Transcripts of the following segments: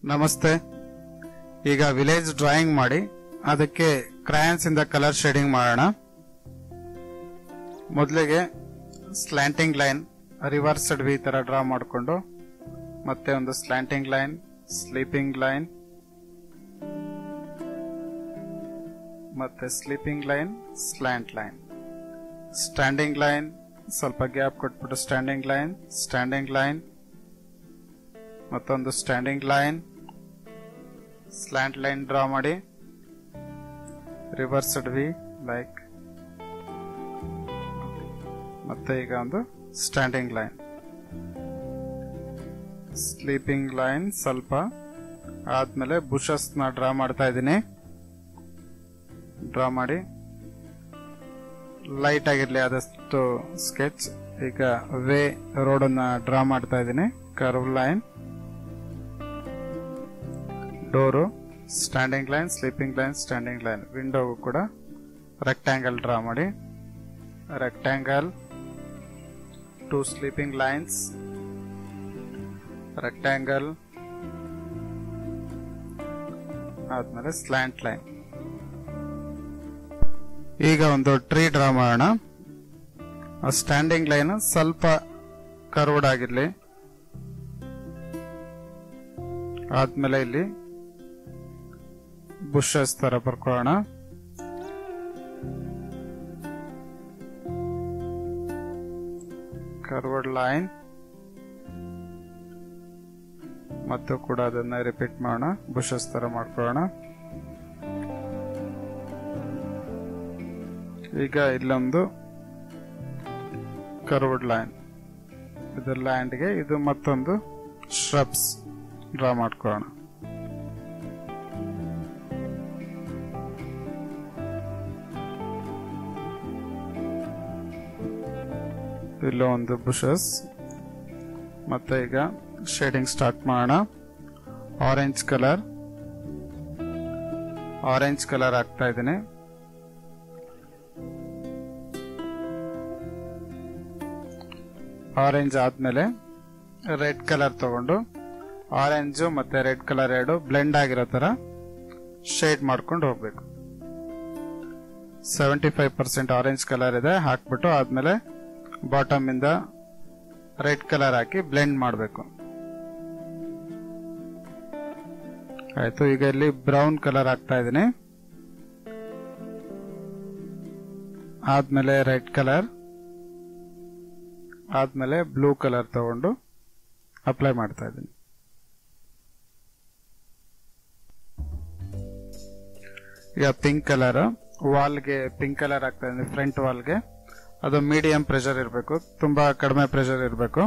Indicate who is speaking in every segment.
Speaker 1: ನಮಸ್ತೆ ಈಗ village drawing ಮಾಡಿ ಅದಕ್ಕೆ ಕ್ರಯಾನ್ಸ್ ಇಂದ ಕಲರ್ ಶೇಡಿಂಗ್ ಮಾಡೋಣ ಮೊದಲಿಗೆ ಸ್ಲ್ಯಾಂಟಿಂಗ್ ಲೈನ್ ರಿವರ್ಸ್ಡ್ ವಿ ತರ ಡ್ರಾ ಮಾಡಿಕೊಂಡು ಮತ್ತೆ ಒಂದು ಸ್ಲ್ಯಾಂಟಿಂಗ್ ಲೈನ್ ಸ್ಲೀಪಿಂಗ್ ಲೈನ್ ಮತ್ತೆ sleeping line slant line standing line ಸ್ವಲ್ಪ ಗ್ಯಾಪ್ ಕೊಟ್ಬಿಟ್ಟು ಸ್ಟ್ಯಾಂಡಿಂಗ್ ಲೈನ್ ಸ್ಟ್ಯಾಂಡಿಂಗ್ ಲೈನ್ ಮತ್ತೊಂದು standing line slant line draw ಮಾಡಿ ರಿವರ್ಸ್ಡ್ ವಿ ಲೈಕ್ ಮತ್ತೆ ಈಗ ಒಂದು ಸ್ಟ್ಯಾಂಡಿಂಗ್ ಲೈನ್ ಸ್ಲೀಪಿಂಗ್ ಲೈನ್ ಸ್ವಲ್ಪ ಆದ್ಮೇಲೆ ಬುಷಸ್ ನ ಡ್ರಾ ಮಾಡ್ತಾ ಇದ್ದೀನಿ ಡ್ರಾ ಮಾಡಿ ಲೈಟ್ ಆಗಿರ್ಲಿ ಆದಷ್ಟು ಸ್ಕೆಚ್ ಈಗ ವೇ ರೋಡ್ ಅನ್ನ ಡ್ರಾ ಮಾಡ್ತಾ ಇದ್ದೀನಿ curve line door standing line sleeping line standing line ವಿಂಡೋಗೂ ಕೂಡ ರೆಕ್ಟ್ಯಾಂಗಲ್ ಡ್ರಾ ಮಾಡಿ rectangle two sleeping lines rectangle ಆದ್ಮೇಲೆ ಸ್ಲ್ಯಾಂಟ್ ಲೈನ್ ಈಗ ಒಂದು ಟ್ರೀ ಡ್ರಾ ಮಾಡೋಣ ಆ ಸ್ಟ್ಯಾಂಡಿಂಗ್ ಲೈನ್ ಸ್ವಲ್ಪ ಕರ್ವ್ಡ್ ಆಗಿರ್ಲಿ ಆದ್ಮೇಲೆ ಇಲ್ಲಿ ಬುಷಸ್ ತರ ಬರ್ಕೊಳ್ಳೋಣ ಕರ್ವರ್ಡ್ ಲೈನ್ ಮತ್ತು ಕೂಡ ಅದನ್ನ ರಿಪೀಟ್ ಮಾಡೋಣ ಬುಷಸ್ ತರ ಮಾಡ್ಕೊಳ್ಳೋಣ ಈಗ ಇಲ್ಲೊಂದು ಕರ್ವ್ಡ್ ಲೈನ್ ಇದು ಲ್ಯಾಂಡ್ಗೆ ಇದು ಮತ್ತೊಂದು ಶ್ರಬ್ಸ್ ಡ್ರಾ ಮಾಡ್ಕೊಳ್ಳೋಣ ಇಲ್ಲೂ ಒಂದು ಬುಷಸ್ ಮತ್ತೆ ಈಗ ಶೇಡಿಂಗ್ ಸ್ಟಾರ್ಟ್ ಮಾಡೋಣ ಆರೆಂಜ್ ಕಲರ್ ಆರೆಂಜ್ ಕಲರ್ ಹಾಕ್ತಾ ಇದ್ದೀನಿ ಆರೆಂಜ್ ಆದ್ಮೇಲೆ ರೆಡ್ ಕಲರ್ ತಗೊಂಡು ಆರೆಂಜ್ ಮತ್ತೆ ರೆಡ್ ಕಲರ್ ಎರಡು ಬ್ಲೆಂಡ್ ಆಗಿರೋ ತರ ಶೇಡ್ ಮಾಡ್ಕೊಂಡು ಹೋಗ್ಬೇಕು seventy five percent orange colour ಇದೆ ಹಾಕ್ಬಿಟ್ಟು ಆದ್ಮೇಲೆ ಬಾಟಮ್ ಇಂದ ರೆಡ್ ಕಲರ್ ಹಾಕಿ ಬ್ಲೆಂಡ್ ಮಾಡಬೇಕು ಆಯ್ತು ಈಗ ಇಲ್ಲಿ ಬ್ರೌನ್ ಕಲರ್ ಹಾಕ್ತಾ ಇದೀನಿ ಆದ್ಮೇಲೆ ರೆಡ್ ಕಲರ್ ಆದ್ಮೇಲೆ ಬ್ಲೂ ಕಲರ್ ತಗೊಂಡು ಅಪ್ಲೈ ಮಾಡ್ತಾ ಇದ್ದೀನಿ ಈಗ ಪಿಂಕ್ ಕಲರ್ ವಾಲ್ಗೆ ಪಿಂಕ್ ಕಲರ್ ಆಗ್ತಾ ಇದೆ ಫ್ರಂಟ್ ವಾಲ್ಗೆ ಅದು ಮೀಡಿಯಂ ಪ್ರೆಷರ್ ಇರಬೇಕು ತುಂಬಾ ಕಡಿಮೆ ಪ್ರೆಷರ್ ಇರಬೇಕು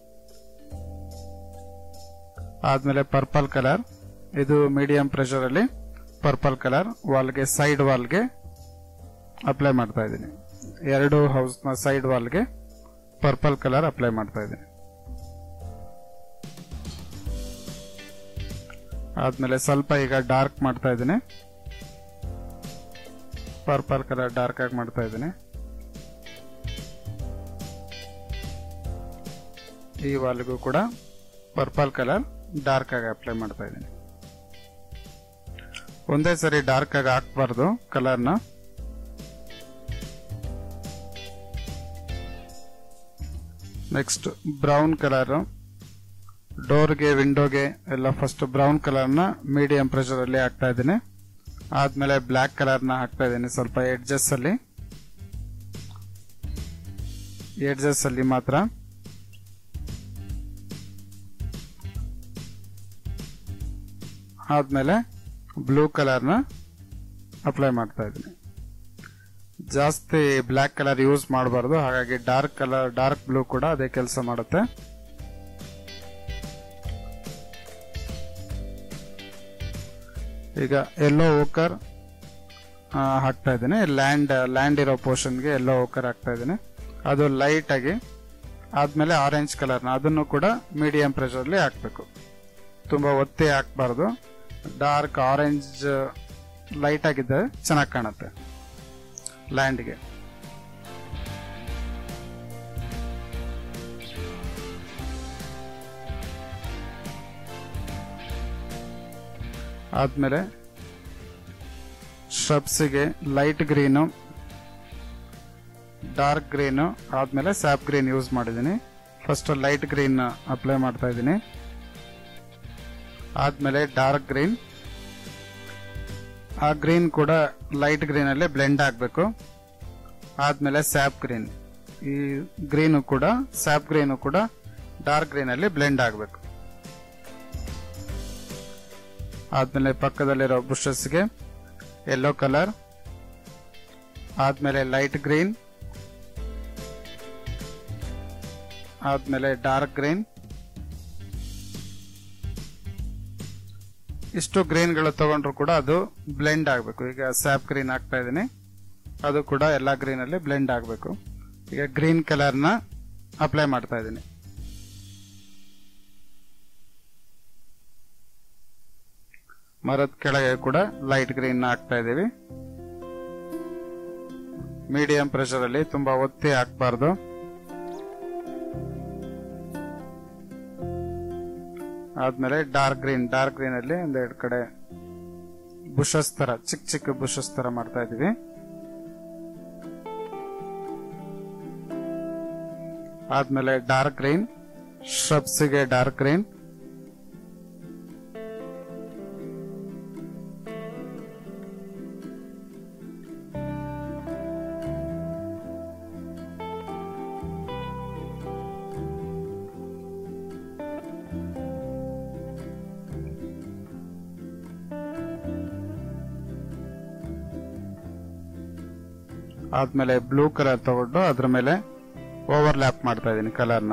Speaker 1: ಆದ್ಮೇಲೆ ಪರ್ಪಲ್ ಕಲರ್ ಇದು ಮೀಡಿಯಂ ಪ್ರೆಷರ್ ಅಲ್ಲಿ ಪರ್ಪಲ್ ಕಲರ್ ವಾಲ್ಗೆ ಸೈಡ್ ವಾಲ್ಗೆ ಅಪ್ಲೈ ಮಾಡ್ತಾ ಇದ್ದೀನಿ ಎರಡು ಹೌಸ್ ನ ಸೈಡ್ ವಾಲ್ಗೆ ಪರ್ಪಲ್ ಕಲರ್ ಅಪ್ಲೈ ಮಾಡ್ತಾ ಇದ್ದೀನಿ ಆದ್ಮೇಲೆ ಸ್ವಲ್ಪ ಈಗ ಡಾರ್ಕ್ ಮಾಡ್ತಾ ಇದ್ದೀನಿ ಪರ್ಪಲ್ ಕಲರ್ ಡಾರ್ಕ್ ಆಗಿ ಮಾಡ್ತಾ ಇದ್ದೀನಿ ಈ ವಾಲ್ಗೂ ಕೂಡ ಪರ್ಪಲ್ ಕಲರ್ ಡಾರ್ಕ್ ಆಗಿ ಅಪ್ಲೈ ಮಾಡ್ತಾ ಇದ್ದೀನಿ ಒಂದೇ ಸರಿ ಡಾರ್ಕ್ ಆಗಿ ಹಾಕ್ಬಾರ್ದು ಕಲರ್ನ ನೆಕ್ಸ್ಟ್ ಬ್ರೌನ್ ಕಲರ್ ಡೋರ್ಗೆ ವಿಂಡೋಗೆ ಎಲ್ಲ ಫಸ್ಟ್ ಬ್ರೌನ್ ಕಲರ್ನ ಮೀಡಿಯಂ ಪ್ರೆಷರ್ ಅಲ್ಲಿ ಹಾಕ್ತಾ ಇದ್ದೀನಿ ಆದ್ಮೇಲೆ ಬ್ಲ್ಯಾಕ್ ಕಲರ್ನ ಹಾಕ್ತಾ ಇದ್ದೀನಿ ಸ್ವಲ್ಪ ಎಡ್ಜಸ್ ಅಲ್ಲಿ ಎಡ್ಜಸ್ ಅಲ್ಲಿ ಮಾತ್ರ ಆದ್ಮೇಲೆ ಬ್ಲೂ ಕಲರ್ನ ಅಪ್ಲೈ ಮಾಡ್ತಾ ಇದ್ದೀನಿ ಜಾಸ್ತಿ ಬ್ಲ್ಯಾಕ್ ಕಲರ್ ಯೂಸ್ ಮಾಡಬಾರ್ದು ಹಾಗಾಗಿ ಡಾರ್ಕ್ ಕಲರ್ ಡಾರ್ಕ್ ಬ್ಲೂ ಕೂಡ ಅದೇ ಕೆಲಸ ಮಾಡುತ್ತೆ ಈಗ ಎಲ್ಲೋ ಓಕರ್ ಹಾಕ್ತಾ ಇದ್ದೀನಿ ಲ್ಯಾಂಡ್ ಲ್ಯಾಂಡ್ ಇರೋ ಪೋರ್ಷನ್ಗೆ ಎಲ್ಲೋ ಓಕರ್ ಹಾಕ್ತಾ ಇದ್ದೀನಿ ಅದು ಲೈಟ್ ಆಗಿ ಆದ್ಮೇಲೆ ಆರೆಂಜ್ ಕಲರ್ನ ಅದನ್ನು ಕೂಡ ಮೀಡಿಯಂ ಪ್ರೆಷರ್ಲಿ ಹಾಕ್ಬೇಕು ತುಂಬಾ ಒತ್ತಿ ಹಾಕ್ಬಾರ್ದು ಡಾರ್ಕ್ ಆರೆಂಜ್ ಲೈಟ್ ಆಗಿದ್ದರೆ ಚೆನ್ನಾಗಿ ಕಾಣುತ್ತೆ ಲ್ಯಾಂಡ್ಗೆ ಆದಮೇಲೆ ಶ್ರಬ್ಸಿಗೆ ಲೈಟ್ ಗ್ರೀನು ಡಾರ್ಕ್ ಗ್ರೀನು ಆದಮೇಲೆ ಸ್ಯಾಪ್ ಗ್ರೀನ್ ಯೂಸ್ ಮಾಡಿದ್ದೀನಿ ಫಸ್ಟ್ ಲೈಟ್ ಗ್ರೀನ್ ಅಪ್ಲೈ ಮಾಡ್ತಾ ಇದ್ದೀನಿ ಆದಮೇಲೆ ಡಾರ್ಕ್ ಗ್ರೀನ್ ಆ ಗ್ರೀನ್ ಕೂಡ ಲೈಟ್ ಗ್ರೀನಲ್ಲಿ ಬ್ಲೆಂಡ್ ಆಗಬೇಕು ಆದಮೇಲೆ ಸ್ಯಾಪ್ ಗ್ರೀನ್ ಈ ಗ್ರೀನು ಕೂಡ ಸ್ಯಾಪ್ ಗ್ರೀನು ಕೂಡ ಡಾರ್ಕ್ ಗ್ರೀನಲ್ಲಿ ಬ್ಲೆಂಡ್ ಆಗಬೇಕು ಆದಮೇಲೆ ಪಕ್ಕದಲ್ಲಿರೋ ಬುಷಸ್ಗೆ ಯೆಲ್ಲೋ ಕಲರ್ ಆದಮೇಲೆ ಲೈಟ್ ಗ್ರೀನ್ ಆದಮೇಲೆ ಡಾರ್ಕ್ ಗ್ರೀನ್ ಇಷ್ಟು ಗ್ರೀನ್ಗಳು ತಗೊಂಡ್ರು ಕೂಡ ಅದು ಬ್ಲೆಂಡ್ ಆಗಬೇಕು ಈಗ ಸ್ಯಾಪ್ ಗ್ರೀನ್ ಹಾಕ್ತಾ ಇದ್ದೀನಿ ಅದು ಕೂಡ ಎಲ್ಲ ಗ್ರೀನಲ್ಲಿ ಬ್ಲೆಂಡ್ ಆಗಬೇಕು ಈಗ ಗ್ರೀನ್ ಕಲರ್ನ ಅಪ್ಲೈ ಮಾಡ್ತಾ ಇದ್ದೀನಿ ಮರದ ಕೆಳಗೆ ಕೂಡ ಲೈಟ್ ಗ್ರೀನ್ ಹಾಕ್ತಾ ಇದ್ದೀವಿ ಮೀಡಿಯಂ ಪ್ರೆಷರ್ ಅಲ್ಲಿ ತುಂಬಾ ಒತ್ತಿ ಹಾಕಬಾರ್ದು ಆದ್ಮೇಲೆ ಡಾರ್ಕ್ ಗ್ರೀನ್ ಡಾರ್ಕ್ ಗ್ರೀನ್ ಅಲ್ಲಿ ಒಂದೆರಡು ಕಡೆ ಬುಷಸ್ ತರ ಚಿಕ್ಕ ಚಿಕ್ಕ ಬುಷಸ್ ತರ ಮಾಡ್ತಾ ಇದೀವಿ ಆದ್ಮೇಲೆ ಡಾರ್ಕ್ ಗ್ರೀನ್ ಶ್ರಬ್ಸಿಗೆ ಡಾರ್ಕ್ ಗ್ರೀನ್ ಆದ್ಮೇಲೆ ಬ್ಲೂ ಕಲರ್ ತಗೊಂಡು ಅದ್ರ ಮೇಲೆ ಓವರ್ಲ್ಯಾಪ್ ಮಾಡ್ತಾ ಇದೀನಿ ಕಲರ್ನ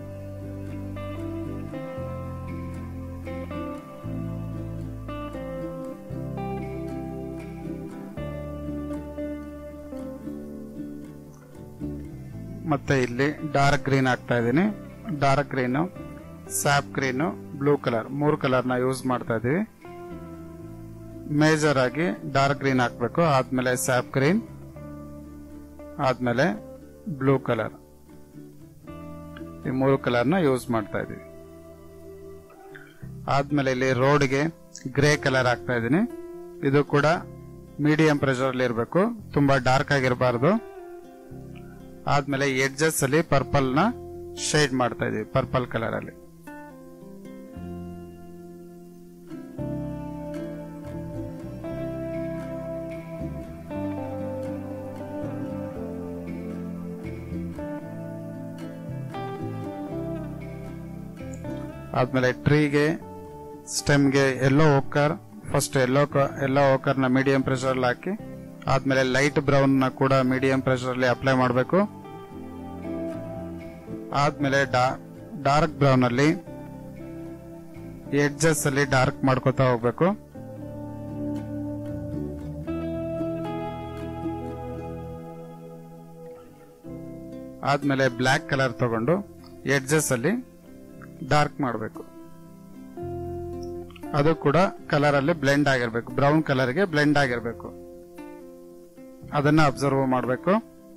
Speaker 1: ಮತ್ತೆ ಇಲ್ಲಿ ಡಾರ್ಕ್ ಗ್ರೀನ್ ಹಾಕ್ತಾ ಇದ್ದೀನಿ dark green sap green blue colour ಮೂರು ಕಲರ್ನ ಯೂಸ್ ಮಾಡ್ತಾ ಇದೀವಿ ಮೇಜರ್ ಆಗಿ ಡಾರ್ಕ್ ಗ್ರೀನ್ ಹಾಕ್ಬೇಕು ಆದ್ಮೇಲೆ ಸ್ಯಾಪ್ ಗ್ರೀನ್ ಆದ್ಮೇಲೆ ಬ್ಲೂ ಕಲರ್ ಈ ಮೂರು ಕಲರ್ನ ಯೂಸ್ ಮಾಡ್ತಾ ಇದೀವಿ ಆದ್ಮೇಲೆ ಇಲ್ಲಿ ರೋಡ್ಗೆ ಗ್ರೇ ಕಲರ್ ಹಾಕ್ತಾ ಇದೀನಿ ಇದು ಕೂಡ ಮೀಡಿಯಂ ಪ್ರೆಷರ್ ಅಲ್ಲಿ ಇರಬೇಕು ತುಂಬಾ ಡಾರ್ಕ್ ಆಗಿರಬಾರ್ದು ಆದ್ಮೇಲೆ ಎಡ್ಜಸ್ ಅಲ್ಲಿ ಪರ್ಪಲ್ ನ ಶೇಡ್ ಮಾಡ್ತಾ ಇದೀವಿ ಪರ್ಪಲ್ ಕಲರ್ ಅಲ್ಲಿ ಆದ್ಮೇಲೆ ಟ್ರೀಗೆ ಸ್ಟೆಮ್ಗೆ ಎಲ್ಲೋ ಓಕರ್ ಫಸ್ಟ್ ಎಲ್ಲೋ ಎಲ್ಲೋ ಓಕರ್ ನ ಮೀಡಿಯಂ ಪ್ರೆಷರ್ ಹಾಕಿ ಆದ್ಮೇಲೆ ಲೈಟ್ ಬ್ರೌನ್ ನ ಕೂಡ ಮೀಡಿಯಂ ಪ್ರೆಷರ್ ಅಲ್ಲಿ ಅಪ್ಲೈ ಮಾಡಬೇಕು ಆದ್ಮೇಲೆ ಡಾರ್ಕ್ ಬ್ರೌನ್ ಅಲ್ಲಿ ಎಡ್ಜಸ್ ಅಲ್ಲಿ ಡಾರ್ಕ್ ಮಾಡ್ಕೋತಾ ಹೋಗ್ಬೇಕು ಆದ್ಮೇಲೆ ಬ್ಲ್ಯಾಕ್ ಕಲರ್ ತಗೊಂಡು ಎಡ್ಜಸ್ ಅಲ್ಲಿ ಡಾರ್ಕ್ ಮಾಡಬೇಕು ಅದು ಕೂಡ ಕಲರ್ ಅಲ್ಲಿ ಬ್ಲೆಂಡ್ ಆಗಿರ್ಬೇಕು ಬ್ರೌನ್ ಕಲರ್ಗೆ ಬ್ಲೆಂಡ್ ಆಗಿರ್ಬೇಕು ಅದನ್ನ ಅಬ್ಸರ್ವ್ ಮಾಡಬೇಕು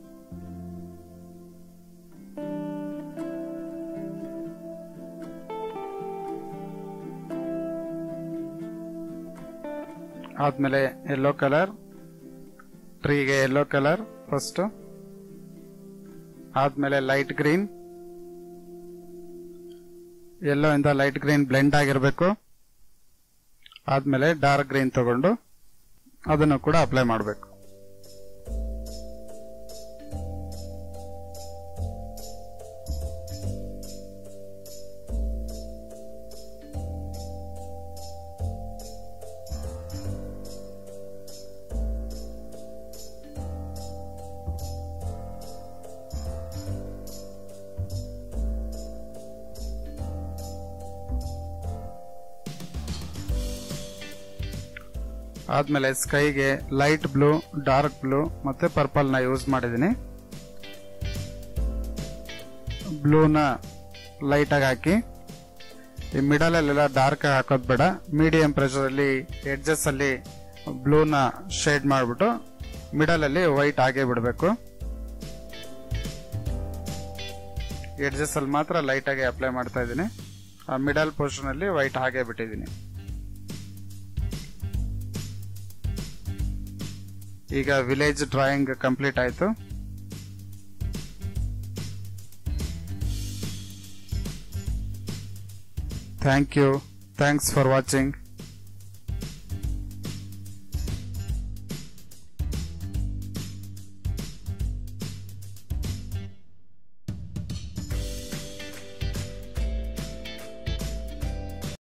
Speaker 1: ಆದ್ಮೇಲೆ ಯೆಲ್ಲೋ ಕಲರ್ ಟ್ರೀಗೆ ಯೆಲ್ಲೋ ಕಲರ್ ಫಸ್ಟ್ ಆದ್ಮೇಲೆ ಲೈಟ್ ಗ್ರೀನ್ ಯೆಲ್ಲೋ ಇಂದ ಲೈಟ್ ಗ್ರೀನ್ ಬ್ಲೆಂಡ್ ಆಗಿರಬೇಕು ಆದ್ಮೇಲೆ ಡಾರ್ಕ್ ಗ್ರೀನ್ ತಗೊಂಡು ಅದನ್ನು ಕೂಡ ಅಪ್ಲೈ ಮಾಡಬೇಕು ಆದ್ಮೇಲೆ ಸ್ಕೈಗೆ ಲೈಟ್ ಬ್ಲೂ ಡಾರ್ಕ್ ಬ್ಲೂ ಮತ್ತೆ ಪರ್ಪಲ್ ನ ಯೂಸ್ ಮಾಡಿದೀನಿ ಬ್ಲೂನ ಲೈಟ್ ಆಗಿ ಹಾಕಿ ಈ ಮಿಡಲ್ ಅಲ್ಲೆಲ್ಲ ಡಾರ್ಕ್ ಆಗಿ ಹಾಕೋದ್ ಬೇಡ ಮೀಡಿಯಂ ಪ್ರೆಷರ್ ಅಲ್ಲಿ ಎಡ್ಜಸ್ ಅಲ್ಲಿ ಬ್ಲೂನ ಶೇಡ್ ಮಾಡಿಬಿಟ್ಟು ಮಿಡಲ್ ಅಲ್ಲಿ ವೈಟ್ ಆಗೇ ಬಿಡಬೇಕು ಎಡ್ಜಸ್ ಅಲ್ಲಿ ಮಾತ್ರ ಲೈಟ್ ಆಗಿ ಅಪ್ಲೈ ಮಾಡ್ತಾ ಇದ್ದೀನಿ ಆ ಮಿಡಲ್ ಪೋರ್ಷನ್ ಅಲ್ಲಿ ವೈಟ್ ಹಾಗೆ ಬಿಟ್ಟಿದ್ದೀನಿ ಈಗ ವಿಲೇಜ್ ಡ್ರಾಯಿಂಗ್ ಕಂಪ್ಲೀಟ್ ಆಯಿತು thank you thanks for watching